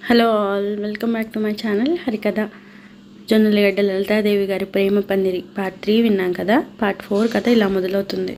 hello all welcome back to my channel Harikatha Jonnalagadda Lalithadevi గారి ప్రేమ పందిరి part three విన్నాం కదా పార్ట్ ఫోర్ కథ ఇలా మొదలవుతుంది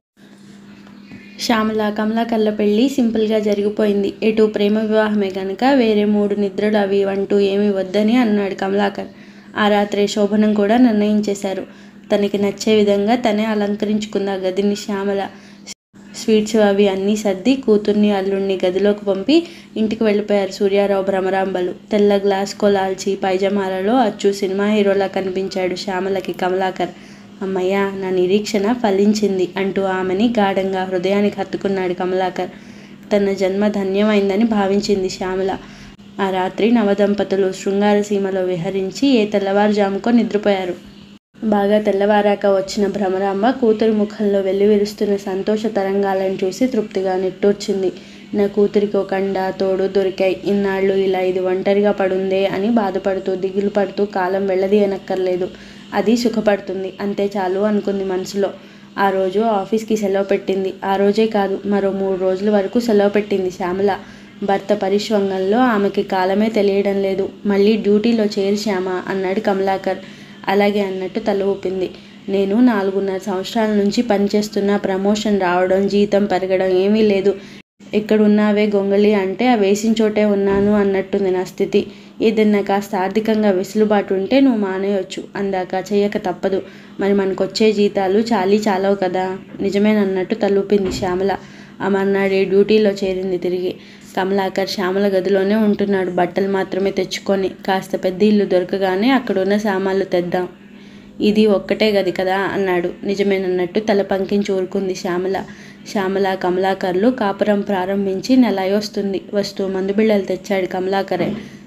శ్యామల కమలా కళ్ళ పెళ్ళి సింపుల్గా జరిగిపోయింది ఎటు ప్రేమ వివాహమే కనుక వేరే మూడు నిద్రలు అవి అంటూ ఏమీ వద్దని అన్నాడు కమలాకర్ ఆ రాత్రే శోభనం కూడా నిర్ణయించేశారు తనకి నచ్చే విధంగా తనే అలంకరించుకుంది ఆ గదిని శ్యామల స్వీట్స్ అవి అన్నీ సర్ది కూతుర్ని అల్లుడిని గదిలోకి పంపి ఇంటికి వెళ్ళిపోయారు సూర్యారావు భ్రమరాంబలు తెల్ల గ్లాస్ కొలాల్చి పైజమాలలో అచ్చు సినిమా హీరోలా కనిపించాడు శ్యామలకి కమలాకర్ అమ్మయ్య నా నిరీక్షణ ఫలించింది అంటూ ఆమెని గాఢంగా హృదయానికి హత్తుకున్నాడు కమలాకర్ తన జన్మ ధన్యమైందని భావించింది శ్యామల ఆ రాత్రి నవదంపతులు శృంగార సీమలో విహరించి ఏ తెల్లవారుజాముకో నిద్రపోయారు బాగా తెల్లవారాక వచ్చిన భ్రమరాంబ కూతురి ముఖంలో వెల్లివిరుస్తున్న సంతోష తరంగాలను చూసి తృప్తిగా నిట్టూర్చింది నా కూతురికి ఒక అండ తోడు దొరికాయి ఇన్నాళ్ళు ఇలా ఇది ఒంటరిగా పడుందే అని బాధపడుతూ దిగులు పడుతూ కాలం వెళ్ళది అనక్కర్లేదు అది సుఖపడుతుంది అంతే చాలు అనుకుంది మనసులో ఆ రోజు ఆఫీస్కి సెలవు పెట్టింది ఆ రోజే కాదు మరో మూడు రోజుల వరకు సెలవు పెట్టింది శ్యామల భర్త పరిశ్వంగంలో ఆమెకి కాలమే తెలియడం లేదు మళ్ళీ డ్యూటీలో చేరి శ్యామ అన్నాడు కమలాకర్ అలాగే అన్నట్టు తల ఊపింది నేను నాలుగున్నర సంవత్సరాల నుంచి పనిచేస్తున్న ప్రమోషన్ రావడం జీతం పెరగడం ఏమీ లేదు ఎక్కడున్నావే గొంగళి అంటే ఆ వేసిన చోటే ఉన్నాను అన్నట్టుంది నా స్థితి ఏదన్నా కాస్త ఆర్థికంగా వెసులుబాటు ఉంటే నువ్వు మానేయొచ్చు అందాక చెయ్యక తప్పదు మరి మనకొచ్చే జీతాలు చాలీ చాలవు కదా నిజమేనన్నట్టు తలూపింది శ్యామల అమర్నాడే డ్యూటీలో చేరింది తిరిగి కమలాకర్ శ్యామల గదిలోనే ఉంటున్నాడు బట్టలు మాత్రమే తెచ్చుకొని కాస్త పెద్ద ఇల్లు దొరకగానే అక్కడున్న సామాన్లు తెద్దాం ఇది ఒక్కటే గది కదా అన్నాడు నిజమేనన్నట్టు తల పంకించి ఊరుకుంది శ్యామల శ్యామల కమలాకర్లు కాపురం ప్రారంభించి నెల వస్తుంది వస్తూ మందు బిళ్ళలు తెచ్చాడు కమలాకరే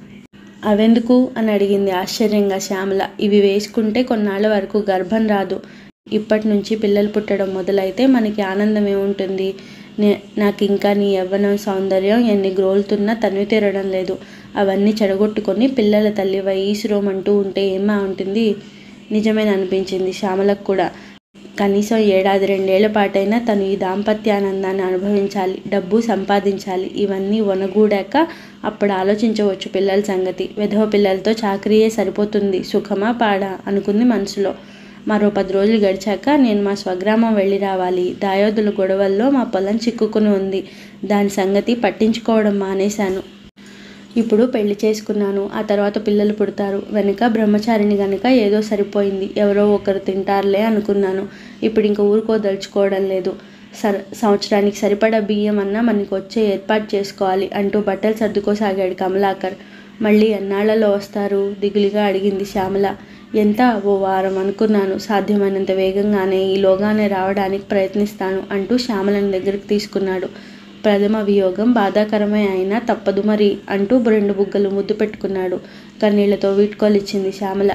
అవెందుకు అని అడిగింది ఆశ్చర్యంగా శ్యామల ఇవి వేసుకుంటే కొన్నాళ్ళ వరకు గర్భం రాదు ఇప్పటి నుంచి పిల్లలు పుట్టడం మొదలైతే మనకి ఆనందం ఏముంటుంది నే నాకు ఇంకా నీ యవ్వనం సౌందర్యం ఎన్ని గ్రోలుతున్నా తనివి తీరడం లేదు అవన్నీ చెడగొట్టుకొని పిల్లల తల్లివై ఈశ్వరం అంటూ ఉంటే ఏమా ఉంటుంది నిజమేననిపించింది శ్యామలకు కూడా కనీసం ఏడాది రెండేళ్ల పాటైనా తను ఈ దాంపత్యానందాన్ని అనుభవించాలి డబ్బు సంపాదించాలి ఇవన్నీ వనగూడాక అప్పుడు ఆలోచించవచ్చు పిల్లల సంగతి విధవ పిల్లలతో చాకరీయే సరిపోతుంది సుఖమా పాడా అనుకుంది మనసులో మరో పది రోజులు గడిచాక నేను మా స్వగ్రామం వెళ్ళి రావాలి దాయోదుల గొడవల్లో మా పొలం చిక్కుకుని ఉంది దాని సంగతి పట్టించుకోవడం మానేశాను ఇప్పుడు పెళ్లి చేసుకున్నాను ఆ తర్వాత పిల్లలు పుడతారు వెనుక బ్రహ్మచారిని గనుక ఏదో సరిపోయింది ఎవరో ఒకరు తింటారులే అనుకున్నాను ఇప్పుడు ఇంక ఊరుకోదలుచుకోవడం లేదు సర సంవత్సరానికి సరిపడా బియ్యం అన్నా మనకి వచ్చే ఏర్పాటు చేసుకోవాలి అంటూ బట్టలు సర్దుకోసాగాడు కమలాకర్ మళ్ళీ ఎన్నాళ్లలో వస్తారు దిగులుగా అడిగింది శ్యామల ఎంత ఓ వారం అనుకున్నాను సాధ్యమైనంత వేగంగానే ఈలోగానే రావడానికి ప్రయత్నిస్తాను అంటూ శ్యామలని దగ్గరికి తీసుకున్నాడు ప్రథమ వియోగం బాధాకరమే అయినా తప్పదు మరి అంటూ రెండు బుగ్గలు ముద్దు పెట్టుకున్నాడు కన్నీళ్లతో వీడ్కోలిచ్చింది శ్యామల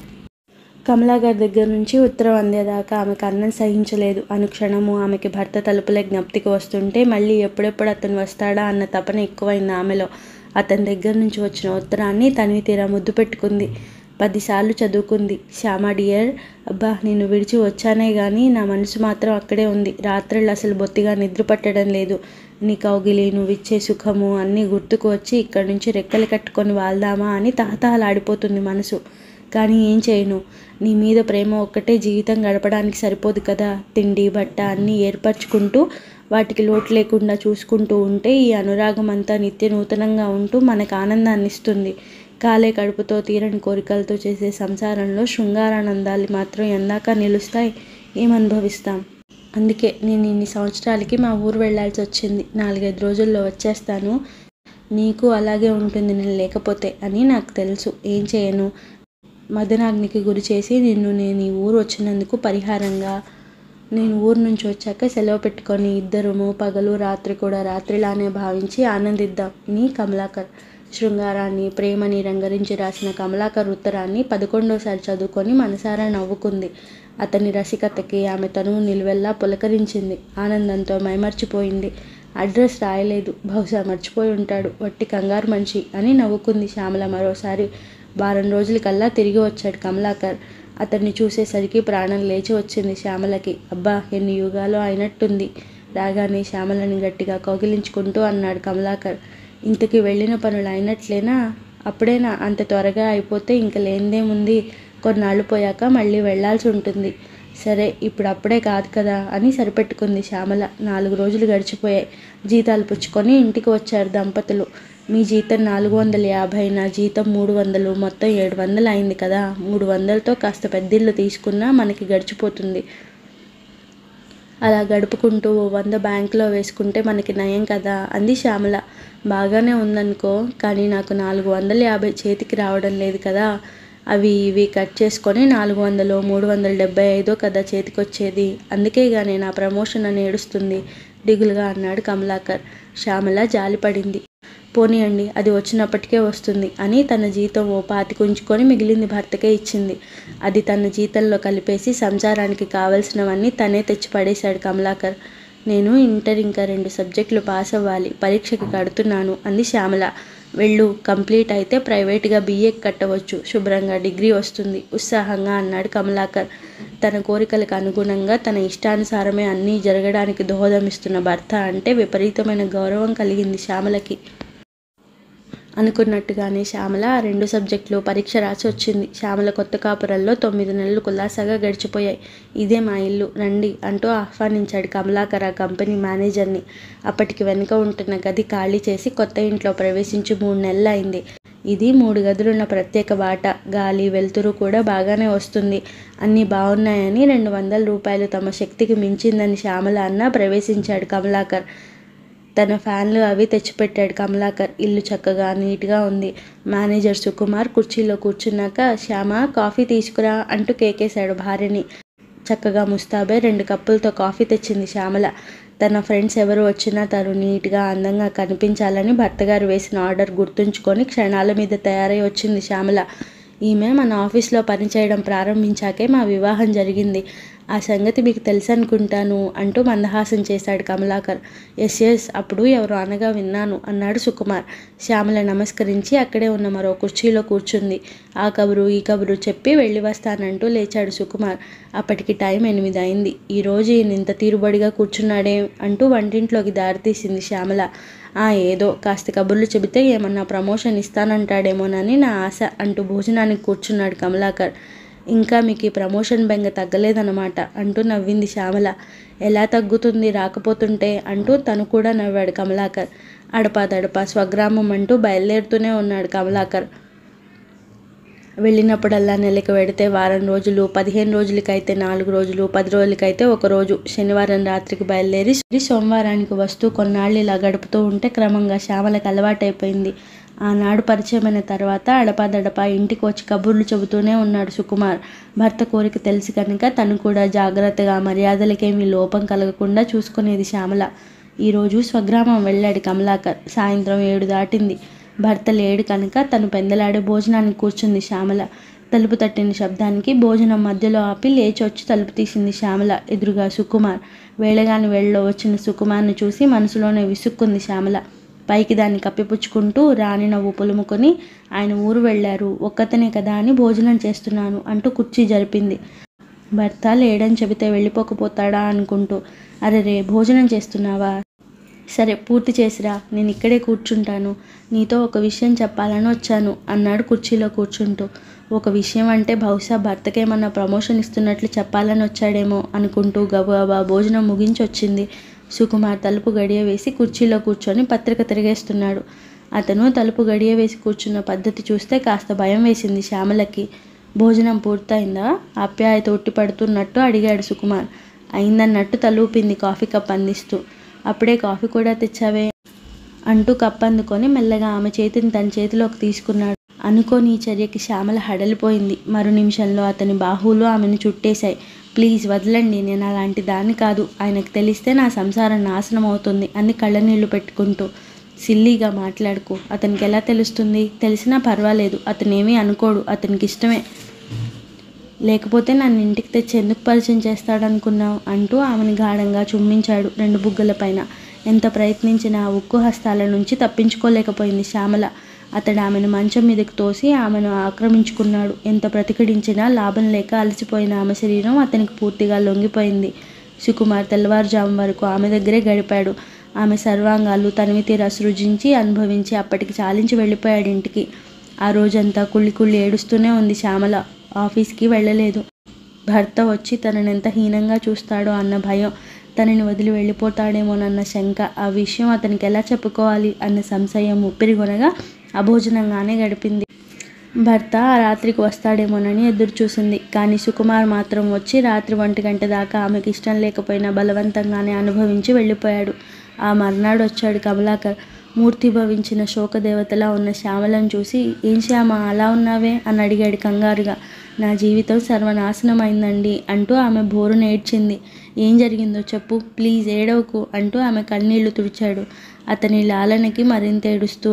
కమలా గారి దగ్గర నుంచి ఉత్తరం అందేదాకా ఆమెకు అన్నం సహించలేదు అనుక్షణము ఆమెకి భర్త తలుపులే జ్ఞప్తికి వస్తుంటే మళ్ళీ ఎప్పుడెప్పుడు అతను వస్తాడా అన్న తపన ఎక్కువైంది ఆమెలో అతని దగ్గర నుంచి వచ్చిన ఉత్తరాన్ని తనివి తీరా ముద్దు పెట్టుకుంది పదిసార్లు చదువుకుంది శ్యామ డియర్ అబ్బా నేను విడిచి వచ్చానే కానీ నా మనసు మాత్రం అక్కడే ఉంది రాత్రులు అసలు బొత్తిగా నిద్ర పట్టడం లేదు నీ కౌగిలి నువ్విచ్చే సుఖము అన్నీ గుర్తుకు వచ్చి ఇక్కడి నుంచి రెక్కలు కట్టుకొని వాళ్దామా అని తహతహలాడిపోతుంది మనసు కానీ ఏం చేయను నీ మీద ప్రేమ ఒక్కటే జీవితం గడపడానికి సరిపోదు కదా తిండి బట్ట అన్నీ ఏర్పరచుకుంటూ వాటికి లోటు లేకుండా చూసుకుంటూ ఉంటే ఈ అనురాగం అంతా నిత్య నూతనంగా ఉంటూ మనకు ఆనందాన్ని ఇస్తుంది కాలే కడుపుతో తీరని కోరికలతో చేసే సంసారంలో శృంగారానందాలు మాత్రం ఎందాక నిలుస్తాయి ఏమనుభవిస్తాం అందుకే నేను ఇన్ని సంవత్సరాలకి మా ఊరు వెళ్ళాల్సి వచ్చింది నాలుగైదు రోజుల్లో వచ్చేస్తాను నీకు అలాగే ఉంటుంది నేను లేకపోతే అని నాకు తెలుసు ఏం చేయను మదనాగ్నికి గురి చేసి నిన్ను నేను ఈ ఊరు వచ్చినందుకు పరిహారంగా నేను ఊరు నుంచి వచ్చాక సెలవు పెట్టుకొని ఇద్దరము పగలు రాత్రి కూడా రాత్రిలానే భావించి ఆనందిద్దాం అని కమలాకర్ శృంగారాన్ని ప్రేమని రంగరించి రాసిన కమలాకర్ ఉత్తరాన్ని పదకొండోసారి చదువుకొని మనసారా నవ్వుకుంది అతని రసికతకి ఆమె తనువు నిలువెల్లా పులకరించింది ఆనందంతో మైమర్చిపోయింది అడ్రస్ రాయలేదు బహుశా మర్చిపోయి ఉంటాడు వట్టి కంగారు మనిషి అని నవ్వుకుంది శ్యామల మరోసారి వారం రోజులకల్లా తిరిగి వచ్చాడు కమలాకర్ అతన్ని చూసేసరికి ప్రాణం లేచి వచ్చింది శ్యామలకి అబ్బా ఎన్ని యుగాలో అయినట్టుంది రాగానే శ్యామలని గట్టిగా కౌగిలించుకుంటూ అన్నాడు కమలాకర్ ఇంతకీ వెళ్ళిన పనులు అయినట్లేనా అప్పుడేనా అంత త్వరగా అయిపోతే ఇంక లేనిదేముంది కొన్నాళ్ళు పోయాక మళ్ళీ వెళ్ళాల్సి ఉంటుంది సరే ఇప్పుడు అప్పుడే కాదు కదా అని సరిపెట్టుకుంది శ్యామల నాలుగు రోజులు గడిచిపోయాయి జీతాలు పుచ్చుకొని ఇంటికి వచ్చారు దంపతులు మీ జీతం నాలుగు వందల యాభై నా జీతం మూడు వందలు మొత్తం ఏడు వందలు అయింది కదా మూడు వందలతో కాస్త పెద్దిల్లు తీసుకున్నా మనకి గడిచిపోతుంది అలా గడుపుకుంటూ ఓ వంద బ్యాంకులో వేసుకుంటే మనకి నయం కదా అంది శ్యామల బాగానే ఉందనుకో కానీ నాకు నాలుగు వందల యాభై చేతికి రావడం లేదు కదా అవి ఇవి కట్ చేసుకొని నాలుగు వందలు మూడు వందల డెబ్బై ఐదో కదా చేతికి వచ్చేది అందుకేగా నేను ఆ ప్రమోషన్ అని ఏడుస్తుంది దిగులుగా అన్నాడు కమలాకర్ శ్యామల జాలిపడింది పోనీయండి అది వచ్చినప్పటికే వస్తుంది అని తన జీతం ఓ పాతికి ఉంచుకొని మిగిలింది భర్తకే ఇచ్చింది అది తన జీతంలో కలిపేసి సంసారానికి కావలసినవన్నీ తనే తెచ్చి పడేశాడు కమలాకర్ నేను ఇంటర్ ఇంకా రెండు సబ్జెక్టులు పాస్ అవ్వాలి పరీక్షకి కడుతున్నాను అంది శ్యామల వెళ్ళు కంప్లీట్ అయితే ప్రైవేట్గా బీఏ కట్టవచ్చు శుభ్రంగా డిగ్రీ వస్తుంది ఉత్సాహంగా అన్నాడు కమలాకర్ తన కోరికలకు అనుగుణంగా తన ఇష్టానుసారమే అన్నీ జరగడానికి దోహదమిస్తున్న భర్త అంటే విపరీతమైన గౌరవం కలిగింది శ్యామలకి అనుకున్నట్టుగానే శ్యామల ఆ రెండు సబ్జెక్టులు పరీక్ష రాసి వచ్చింది శ్యామల కొత్త కాపురంలో తొమ్మిది నెలలు కులాసాగా గడిచిపోయాయి ఇదే మా ఇల్లు రండి అంటూ ఆహ్వానించాడు కమలాకర్ ఆ కంపెనీ మేనేజర్ని అప్పటికి వెనుక ఉంటున్న గది ఖాళీ చేసి కొత్త ఇంట్లో ప్రవేశించి మూడు నెలలు అయింది ఇది మూడు గదులున్న ప్రత్యేక బాట గాలి వెలుతురు కూడా బాగానే వస్తుంది అన్నీ బాగున్నాయని రెండు వందల రూపాయలు తమ శక్తికి మించిందని శ్యామల అన్న ప్రవేశించాడు కమలాకర్ తన ఫ్యాన్లు అవి తెచ్చిపెట్టాడు కమలాకర్ ఇల్లు చక్కగా నీట్గా ఉంది మేనేజర్ సుకుమార్ కుర్చీలో కూర్చున్నాక శ్యామ కాఫీ తీసుకురా అంటూ కేకేశాడు భార్యని చక్కగా ముస్తాబే రెండు కప్పులతో కాఫీ తెచ్చింది శ్యామల తన ఫ్రెండ్స్ ఎవరు వచ్చినా తను నీట్గా అందంగా కనిపించాలని భర్తగారు వేసిన ఆర్డర్ గుర్తుంచుకొని క్షణాల మీద తయారై వచ్చింది శ్యామల ఈమె మన ఆఫీస్లో పనిచేయడం ప్రారంభించాకే మా వివాహం జరిగింది ఆ సంగతి మీకు తెలుసు అనుకుంటాను అంటూ మందహాసం చేశాడు కమలాకర్ ఎస్ ఎస్ అప్పుడు ఎవరు అనగా విన్నాను అన్నాడు సుకుమార్ శ్యామల నమస్కరించి అక్కడే ఉన్న మరో కుర్చీలో కూర్చుంది ఆ కబురు ఈ కబురు చెప్పి వెళ్ళి వస్తానంటూ లేచాడు సుకుమార్ అప్పటికి టైం ఎనిమిది అయింది ఈరోజు ఈయన ఇంత తీరుబడిగా కూర్చున్నాడే అంటూ వంటింట్లోకి దారితీసింది శ్యామల ఆ ఏదో కాస్త కబుర్లు చెబితే ఏమన్నా ప్రమోషన్ ఇస్తానంటాడేమోనని నా ఆశ అంటూ భోజనానికి కూర్చున్నాడు కమలాకర్ ఇంకా మీకు ఈ ప్రమోషన్ బెంగ తగ్గలేదన్నమాట అంటూ నవ్వింది శ్యామల ఎలా తగ్గుతుంది రాకపోతుంటే అంటూ తను కూడా నవ్వాడు కమలాకర్ అడపా దడపా స్వగ్రామం అంటూ బయలుదేరుతూనే ఉన్నాడు కమలాకర్ వెళ్ళినప్పుడల్లా నెలకు వెడితే వారం రోజులు పదిహేను రోజులకైతే నాలుగు రోజులు పది రోజులకైతే ఒక రోజు శనివారం రాత్రికి బయలుదేరి సోమవారానికి వస్తూ కొన్నాళ్ళు ఇలా గడుపుతూ ఉంటే క్రమంగా శ్యామలకు అలవాటైపోయింది ఆనాడు పరిచయమైన తర్వాత అడపాదడపా ఇంటికి వచ్చి కబుర్లు చెబుతూనే ఉన్నాడు సుకుమార్ భర్త కోరిక తెలిసి కనుక తను కూడా జాగ్రత్తగా మర్యాదలకేమీ లోపం కలగకుండా చూసుకునేది శ్యామల ఈరోజు స్వగ్రామం వెళ్ళాడు కమలాకర్ సాయంత్రం ఏడు దాటింది భర్త లేడు కనుక తను పెందలాడే భోజనానికి కూర్చుంది శ్యామల తలుపు తట్టిన శబ్దానికి భోజనం మధ్యలో ఆపి లేచి వచ్చి తలుపు తీసింది శ్యామల ఎదురుగా సుకుమార్ వేళగాని వేళలో వచ్చిన సుకుమార్ని చూసి మనసులోనే విసుక్కుంది శ్యామల పైకి దాన్ని కప్పిపుచ్చుకుంటూ రాణి నవ్వు పులుముకొని ఆయన ఊరు వెళ్ళారు ఒక్కతనే కదా అని భోజనం చేస్తున్నాను అంటూ కుర్చీ జరిపింది భర్త లేడని చెబితే వెళ్ళిపోకపోతాడా అనుకుంటూ అరే రే భోజనం చేస్తున్నావా సరే పూర్తి చేసిరా నేను ఇక్కడే కూర్చుంటాను నీతో ఒక విషయం చెప్పాలని వచ్చాను అన్నాడు కుర్చీలో కూర్చుంటూ ఒక విషయం అంటే బహుశా భర్తకేమన్నా ప్రమోషన్ ఇస్తున్నట్లు చెప్పాలని వచ్చాడేమో అనుకుంటూ గబగబా భోజనం ముగించి వచ్చింది సుకుమార్ తలుపు గడియ వేసి కుర్చీలో కూర్చొని పత్రిక తిరిగేస్తున్నాడు అతను తలుపు గడియ వేసి కూర్చున్న పద్ధతి చూస్తే కాస్త భయం వేసింది శ్యామలకి భోజనం పూర్తయిందా ఆప్యాయత ఉట్టిపడుతున్నట్టు అడిగాడు సుకుమార్ అయిందన్నట్టు తలూపింది కాఫీ కప్ అందిస్తూ అప్పుడే కాఫీ కూడా తెచ్చావే అంటూ కప్ అందుకొని మెల్లగా ఆమె చేతిని తన చేతిలోకి తీసుకున్నాడు అనుకోని ఈ చర్యకి శ్యామల హడలిపోయింది మరు నిమిషంలో అతని బాహువులు ఆమెను చుట్టేశాయి ప్లీజ్ వదలండి నేను అలాంటి దాన్ని కాదు ఆయనకు తెలిస్తే నా సంసారం నాశనం అవుతుంది అని కళ్ళనీళ్లు పెట్టుకుంటూ సిల్లీగా మాట్లాడుకో అతనికి ఎలా తెలుస్తుంది తెలిసినా పర్వాలేదు అతనేమీ అనుకోడు అతనికి ఇష్టమే లేకపోతే నన్ను ఇంటికి తెచ్చి ఎందుకు పరిచయం చేస్తాడనుకున్నావు అంటూ ఆమెను గాఢంగా చుమ్మించాడు రెండు బుగ్గల పైన ఎంత ప్రయత్నించినా ఆ ఉక్కు హస్తాల నుంచి తప్పించుకోలేకపోయింది శ్యామల అతడు ఆమెను మంచం మీదకి తోసి ఆమెను ఆక్రమించుకున్నాడు ఎంత ప్రతిఘటించినా లాభం లేక అలసిపోయిన ఆమె శరీరం అతనికి పూర్తిగా లొంగిపోయింది సుకుమార్ తెల్లవారుజాము వరకు ఆమె దగ్గరే గడిపాడు ఆమె సర్వాంగాలు తనివి తీరా సృజించి అనుభవించి అప్పటికి చాలించి వెళ్ళిపోయాడు ఇంటికి ఆ రోజంతా కుళ్ళి కుళ్ళి ఏడుస్తూనే ఉంది శ్యామల ఆఫీస్కి వెళ్ళలేదు భర్త వచ్చి తనని ఎంత హీనంగా చూస్తాడో అన్న భయం తనని వదిలి వెళ్ళిపోతాడేమోనన్న శంక ఆ విషయం అతనికి ఎలా చెప్పుకోవాలి అన్న సంశయం ఉప్పిరిగొనగా అభోజనంగానే గడిపింది భర్త ఆ రాత్రికి వస్తాడేమోనని ఎదురు చూసింది కానీ సుకుమార్ మాత్రం వచ్చి రాత్రి ఒంటి గంట దాకా ఆమెకి ఇష్టం లేకపోయినా బలవంతంగానే అనుభవించి వెళ్ళిపోయాడు ఆ మర్నాడు వచ్చాడు కమలాకర్ మూర్తి భవించిన శోకదేవతలా ఉన్న శ్యామలను చూసి ఏం శ్యామ అలా ఉన్నావే అని అడిగాడు కంగారుగా నా జీవితం సర్వనాశనమైందండి అంటూ ఆమె బోరున ఏడ్చింది ఏం జరిగిందో చెప్పు ప్లీజ్ ఏడవకు అంటూ ఆమె కన్నీళ్లు తుడిచాడు అతని లాలనకి మరింత ఏడుస్తూ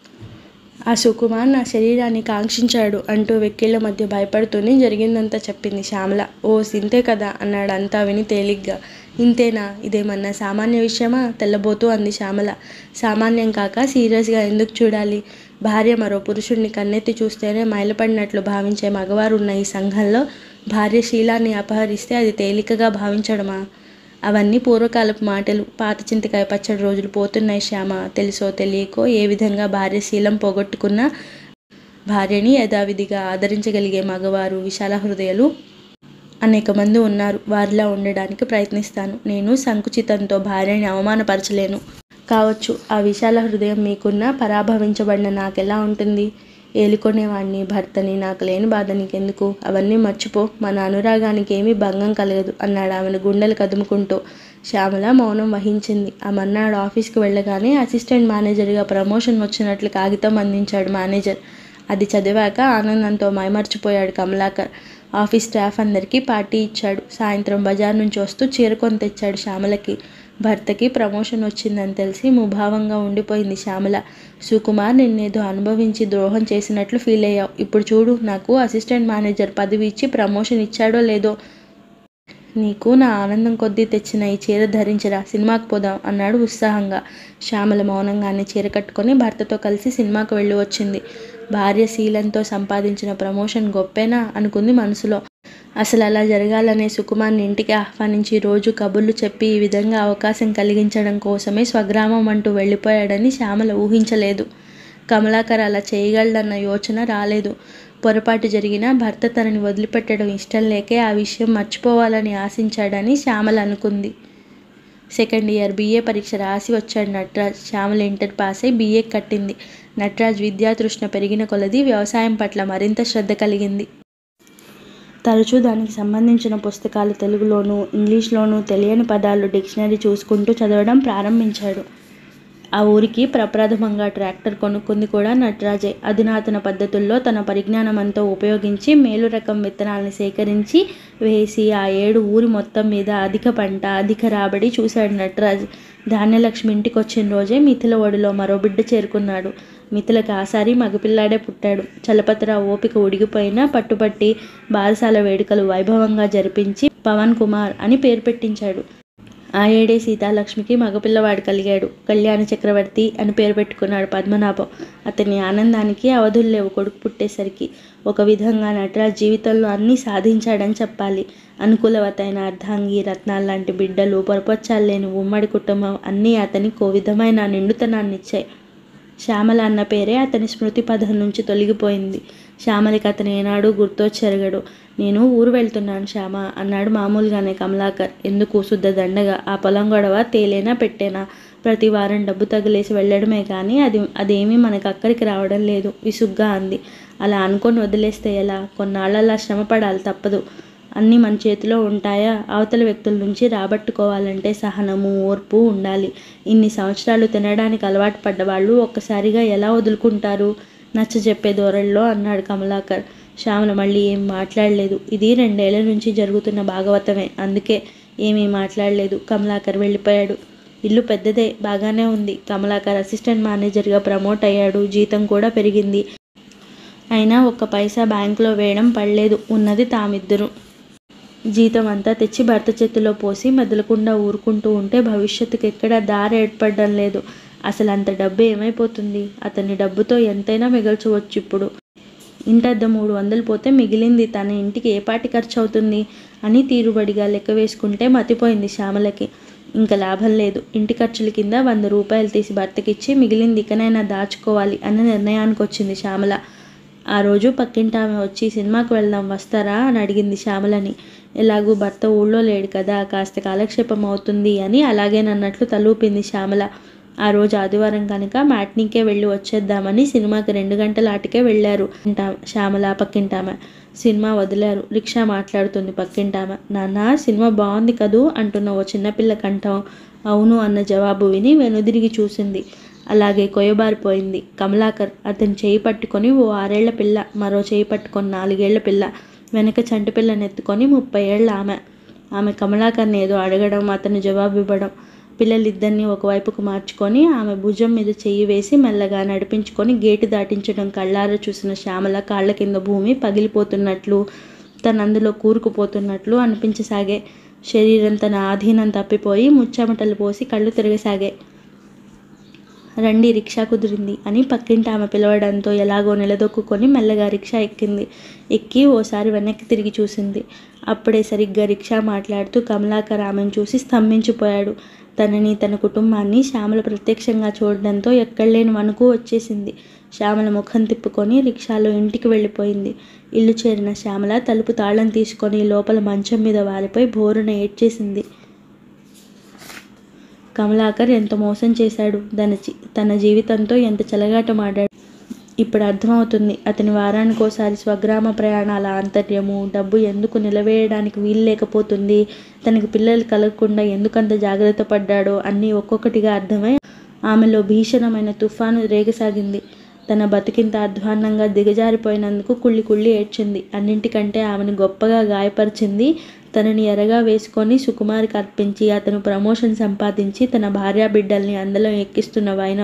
ఆ సుకుమార్ నా శరీరాన్ని కాంక్షించాడు అంటూ వెక్కిళ్ళ మధ్య భయపడుతూనే జరిగిందంతా చెప్పింది శ్యామల ఓ సింతే కదా అన్నాడు అంతా విని తేలిగ్గా ఇంతేనా ఇదేమన్నా సామాన్య విషయమా తెల్లబోతూ అంది శ్యామల సామాన్యం కాక సీరియస్గా ఎందుకు చూడాలి భార్య మరో పురుషుడిని కన్నెత్తి చూస్తేనే మైలపడినట్లు భావించే మగవారు ఉన్న ఈ సంఘంలో భార్య శీలాన్ని అపహరిస్తే అది తేలికగా భావించడమా అవన్నీ పూర్వకాలపు మాటలు పాత చింతకాయ పచ్చడి రోజులు పోతున్నాయి శ్యామ తెలుసో తెలియకో ఏ విధంగా భార్య శీలం పోగొట్టుకున్నా భార్యని యథావిధిగా ఆదరించగలిగే మగవారు విశాల హృదయాలు అనేక మంది ఉన్నారు వారిలా ఉండడానికి ప్రయత్నిస్తాను నేను సంకుచితంతో భార్యని అవమానపరచలేను కావచ్చు ఆ విశాల హృదయం మీకున్న పరాభవించబడిన నాకెలా ఉంటుంది ఏలుకొనేవాడిని భర్తని నాకు లేని బాధ నీకెందుకు అవన్నీ మర్చిపో మన అనురాగానికి ఏమీ భంగం కలగదు అన్నాడు ఆమెను గుండెలు కదుముకుంటూ శ్యామల మౌనం వహించింది ఆ మర్నాడు ఆఫీస్కి వెళ్ళగానే అసిస్టెంట్ మేనేజర్గా ప్రమోషన్ వచ్చినట్లు కాగితం అందించాడు మేనేజర్ అది చదివాక ఆనందంతో మైమర్చిపోయాడు కమలాకర్ ఆఫీస్ స్టాఫ్ అందరికీ పార్టీ ఇచ్చాడు సాయంత్రం బజార్ నుంచి వస్తూ చీరకొని తెచ్చాడు శ్యామలకి భర్తకి ప్రమోషన్ వచ్చిందని తెలిసి ముభావంగా ఉండిపోయింది శ్యామల సుకుమార్ నిన్నేదో అనుభవించి ద్రోహం చేసినట్లు ఫీల్ అయ్యావు ఇప్పుడు చూడు నాకు అసిస్టెంట్ మేనేజర్ పదవి ఇచ్చి ప్రమోషన్ ఇచ్చాడో లేదో నీకు నా ఆనందం కొద్దీ తెచ్చిన ఈ చీర ధరించరా సినిమాకి పోదాం అన్నాడు ఉత్సాహంగా శ్యామల మౌనంగానే చీర కట్టుకొని భర్తతో కలిసి సినిమాకు వెళ్ళి వచ్చింది భార్య శీలంతో సంపాదించిన ప్రమోషన్ గొప్పేనా అనుకుంది మనసులో అసలు అలా జరగాలనే సుకుమార్ని ఇంటికి ఆహ్వానించి రోజు కబుర్లు చెప్పి ఈ విధంగా అవకాశం కలిగించడం కోసమే స్వగ్రామం అంటూ వెళ్ళిపోయాడని శ్యామల ఊహించలేదు కమలాకర్ అలా చేయగలడన్న యోచన రాలేదు పొరపాటు జరిగినా భర్త తనని వదిలిపెట్టడం ఇష్టం లేకే ఆ విషయం మర్చిపోవాలని ఆశించాడని శ్యామల అనుకుంది సెకండ్ ఇయర్ బీఏ పరీక్ష రాసి వచ్చాడు నటరాజ్ శ్యామల ఇంటర్ పాస్ అయి బీఏ కట్టింది నటరాజ్ విద్యాతృష్ణ పెరిగిన కొలది వ్యవసాయం పట్ల మరింత శ్రద్ధ కలిగింది తరచూ దానికి సంబంధించిన పుస్తకాలు తెలుగులోనూ ఇంగ్లీష్లోనూ తెలియని పదాలు డిక్షనరీ చూసుకుంటూ చదవడం ప్రారంభించాడు ఆ ఊరికి ప్రప్రథమంగా ట్రాక్టర్ కొనుక్కుంది కూడా నటరాజే అధునాతన పద్ధతుల్లో తన పరిజ్ఞానం అంతా ఉపయోగించి మేలు రకం విత్తనాలను సేకరించి వేసి ఆ ఏడు ఊరి మొత్తం మీద అధిక పంట అధిక రాబడి చూశాడు నటరాజ్ ధాన్యలక్ష్మి ఇంటికి వచ్చిన రోజే మిథిల ఒడిలో మరో బిడ్డ చేరుకున్నాడు మిథిలకు ఆసారి మగపిల్లాడే పుట్టాడు చలపతిరావు ఓపిక ఉడిగిపోయినా పట్టుపట్టి బారసాల వేడుకలు వైభవంగా జరిపించి పవన్ కుమార్ అని పేరు పెట్టించాడు ఆ ఏడే సీతాలక్ష్మికి మగపిల్లవాడు కలిగాడు కళ్యాణ చక్రవర్తి అని పేరు పెట్టుకున్నాడు పద్మనాభం అతని ఆనందానికి అవధులు లేవు కొడుకు పుట్టేసరికి ఒక విధంగా నటరాజ్ జీవితంలో అన్నీ సాధించాడని చెప్పాలి అనుకూలవతైన అర్ధాంగి రత్నాలు లాంటి బిడ్డలు పొరపచ్చాలు లేని ఉమ్మడి కుటుంబం అన్నీ అతనికి ఓ విధమైన నిండుతనాన్ని ఇచ్చాయి శ్యామల అన్న పేరే అతని స్మృతి పదం నుంచి తొలగిపోయింది శ్యామలకి అతను ఏనాడు గుర్తొచ్చెరగడు నేను ఊరు వెళ్తున్నాను శ్యామ అన్నాడు మామూలుగానే కమలాకర్ ఎందుకు శుద్ధ దండగా ఆ పొలం గొడవ తేలేనా పెట్టేనా ప్రతి వారం డబ్బు తగిలేసి వెళ్ళడమే కానీ అది అదేమీ మనకు అక్కడికి రావడం లేదు విసుగ్గా అంది అలా అనుకొని వదిలేస్తే ఎలా కొన్నాళ్ళలా శ్రమ పడాలి తప్పదు అన్నీ మన చేతిలో ఉంటాయా అవతల వ్యక్తుల నుంచి రాబట్టుకోవాలంటే సహనము ఓర్పు ఉండాలి ఇన్ని సంవత్సరాలు తినడానికి అలవాటు పడ్డవాళ్ళు ఒక్కసారిగా ఎలా వదులుకుంటారు నచ్చ చెప్పే ధోరణిలో అన్నాడు కమలాకర్ శ్యామల మళ్ళీ ఏం మాట్లాడలేదు ఇది రెండేళ్ల నుంచి జరుగుతున్న భాగవతమే అందుకే ఏమీ మాట్లాడలేదు కమలాకర్ వెళ్ళిపోయాడు ఇల్లు పెద్దదే బాగానే ఉంది కమలాకర్ అసిస్టెంట్ మేనేజర్గా ప్రమోట్ అయ్యాడు జీతం కూడా పెరిగింది అయినా ఒక్క పైసా బ్యాంకులో వేయడం పడలేదు ఉన్నది తామిద్దరు జీతం అంతా తెచ్చి భర్త చేతిలో పోసి మెదలకుండా ఊరుకుంటూ ఉంటే భవిష్యత్తుకి ఎక్కడ దారి ఏర్పడడం లేదు అసలు అంత డబ్బు ఏమైపోతుంది అతని డబ్బుతో ఎంతైనా మిగల్చవచ్చు ఇప్పుడు ఇంటద్ద మూడు వందలు పోతే మిగిలింది తన ఇంటికి ఏ పాటి ఖర్చు అవుతుంది అని తీరుబడిగా లెక్క వేసుకుంటే మతిపోయింది శ్యామలకి ఇంకా లాభం లేదు ఇంటి ఖర్చుల కింద వంద రూపాయలు తీసి భర్తకిచ్చి మిగిలింది ఇకనైనా దాచుకోవాలి అన్న నిర్ణయానికి వచ్చింది శ్యామల ఆ రోజు పక్కింటి ఆమె వచ్చి సినిమాకి వెళ్దాం వస్తారా అని అడిగింది శ్యామలని ఎలాగూ భర్త ఊళ్ళో లేడు కదా కాస్త కాలక్షేపం అవుతుంది అని అలాగేనన్నట్లు తలూపింది శ్యామల ఆ రోజు ఆదివారం కనుక మ్యాట్నీకే వెళ్ళి వచ్చేద్దామని సినిమాకి రెండు గంటల ఆటకే వెళ్ళారు ఇంటామె శ్యామల పక్కింటామె సినిమా వదిలారు రిక్షా మాట్లాడుతుంది పక్కింటామె నాన్న సినిమా బాగుంది కదూ అంటున్న ఓ చిన్నపిల్ల కంఠం అవును అన్న జవాబు విని వెనుదిరిగి చూసింది అలాగే కొయ్యబారిపోయింది కమలాకర్ అతని చేయి పట్టుకొని ఓ ఆరేళ్ల పిల్ల మరో చేయి పట్టుకొని నాలుగేళ్ల పిల్ల వెనక చంటి పిల్లని ఎత్తుకొని ముప్పై ఏళ్ళ ఆమె ఆమె కమలాకర్ని ఏదో అడగడం అతను జవాబు ఇవ్వడం పిల్లలిద్దరినీ ఒకవైపుకు మార్చుకొని ఆమె భుజం మీద చెయ్యి వేసి మెల్లగా నడిపించుకొని గేటు దాటించడం కళ్ళారా చూసిన శ్యామల కాళ్ళ కింద భూమి పగిలిపోతున్నట్లు తను అందులో కూరుకుపోతున్నట్లు అనిపించసాగే శరీరం తన ఆధీనం తప్పిపోయి ముచ్చెమటలు పోసి కళ్ళు తిరగసాగాయి రండి రిక్షా కుదిరింది అని పక్కింటి ఆమె పిలవడంతో ఎలాగో నిలదొక్కుకొని మెల్లగా రిక్షా ఎక్కింది ఎక్కి ఓసారి వెనక్కి తిరిగి చూసింది అప్పుడే సరిగ్గా రిక్షా మాట్లాడుతూ కమలాకర్ ఆమెను చూసి స్తంభించిపోయాడు తనని తన కుటుంబాన్ని శ్యామల ప్రత్యక్షంగా చూడడంతో ఎక్కడలేని వణుకు వచ్చేసింది శ్యామల ముఖం తిప్పుకొని రిక్షాలో ఇంటికి వెళ్ళిపోయింది ఇల్లు చేరిన శ్యామల తలుపు తాళం తీసుకొని లోపల మంచం మీద వారిపోయి బోరున ఏడ్చేసింది కమలాకర్ ఎంత మోసం చేశాడు తన జీ- తన జీవితంతో ఎంత చెలగాటమాడాడు ఇప్పుడు అర్థమవుతుంది అతని వారానికోసారి స్వగ్రామ ప్రయాణాల ఆంతర్యము డబ్బు ఎందుకు నిలవేయడానికి వీలు లేకపోతుంది తనకి పిల్లలు కలగకుండా ఎందుకంత జాగ్రత్త పడ్డాడో అన్నీ ఒక్కొక్కటిగా అర్థమై ఆమెలో భీషణమైన తుఫాను రేగసాగింది తన బతికింత అధ్వాన్నంగా దిగజారిపోయినందుకు కుళ్ళి కుళ్ళి ఏడ్చింది అన్నింటికంటే ఆమెను గొప్పగా గాయపరిచింది తనని ఎరగా వేసుకొని సుకుమార్కి అర్పించి అతను ప్రమోషన్ సంపాదించి తన భార్యా బిడ్డల్ని అందులో ఎక్కిస్తున్న వైనం